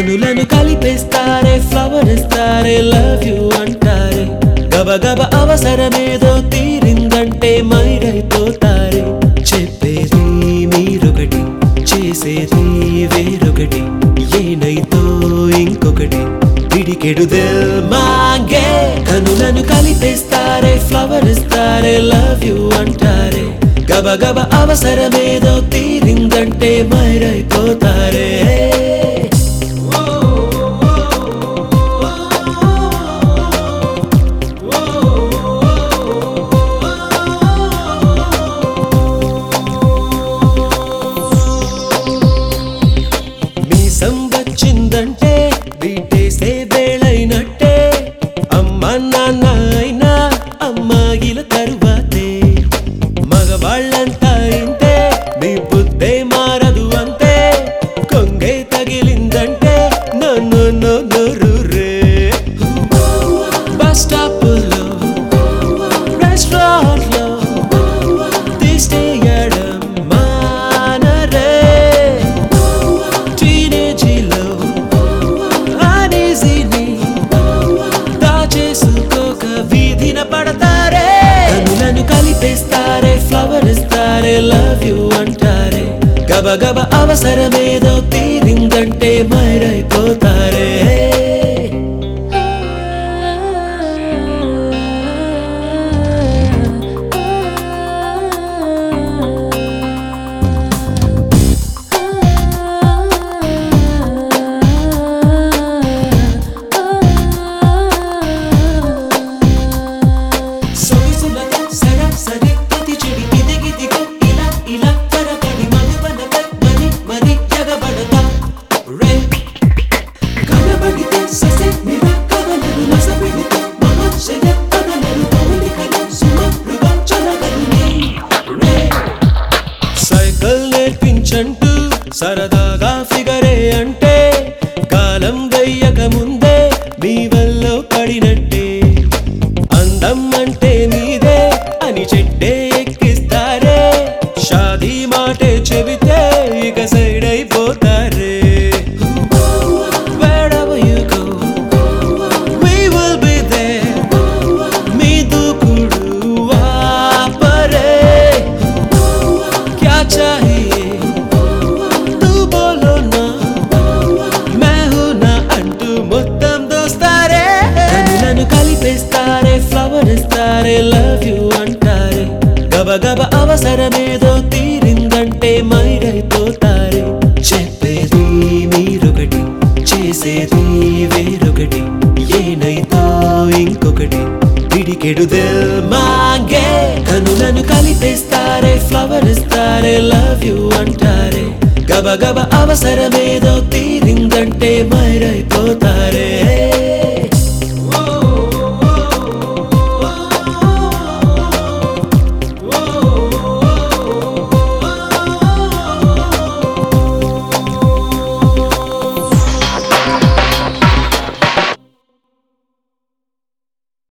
కనులను కలిపేస్తారే ఫ్లవర్ ఇస్తారే లవ్ యు అంటారే గబగబ అవసరమేదో తీరిందంటే మైరైపోతారే చెప్పేది మీరొకటి చేసేది వేరొకటి ఏనైతో ఇంకొకటి పిడికెడు దిల్ మాంగే కనులను కలిపేస్తారే ఫ్లవర్ ఇస్తారే లవ్ యు అంటారే గబగబ అవసరమేదో తీరిందంటే మైరైపోతారే మీసం వచ్చిందంటే బీటేసే వేళైనట్టే అమ్మ నాన్న అయినా అమ్మాయిల తరువాతే మగవాళ్ళంతా ఇంతే మీ బుద్ధే మారదు అంతే కొంగే తగిలిందంటే నన్ను నన్ను రే బస్ స్టాపుల్లో రెస్టారెంట్లో తీసేయడం మానరే టీనేజీలో అనేజీని దాచేసుకోక వీధిన పడతారే కనులను కలిపేస్తారే ఫ్లవర్ ఇస్తారే లవ్ యు అంటారే గబగబ అవసరమేదో తీరిందంటే మైరైపోతారే సొగసులతో సరాసరి ప్రతి చెడి ఇదిగిదిగో ఇలా ఇలా త్వరపడి మగువనపై మరి మరి ఎగబడతా రే కనబడితే ససే మీద కదలరు నసపెడితే మహర్షయ కదలరు పౌలికలు సుమరుగా చలగలు రే సైకిల్ నేర్పించంటూ సరదాగా ఫిగరే అంటే కాలం వెయ్యక ముందే మీ వల్ల పడినట్టే అందం అంటే మీదే అని చెట్టే ఎక్కిస్తారే షాదీ మాటే చెబితే ఇక సైడ్ అయిపోతారే Wherever you go, we will be there. మీ దూకుడు ఆపరే क्या चाहिए तू बोलो ना मैं हूं ना అంటూ మొత్తం దోస్తారే కనులను కలిపేస్తారే ఫ్లవర్ ఇస్తారే లవ్ యు అంటారే గబగబ అవసరమేదో తీరిందంటే మైరైపోతారే చెప్పేది మీరొకటి చేసేది వేరొకటి ఏనైతో ఇంకొకటి పిడికెడు దిల్ మాంగే కనులను కలిపేస్తారే ఫ్లవర్ ఇస్తారే లవ్ యు అంటారే గబగబ అవసరమేదో తీ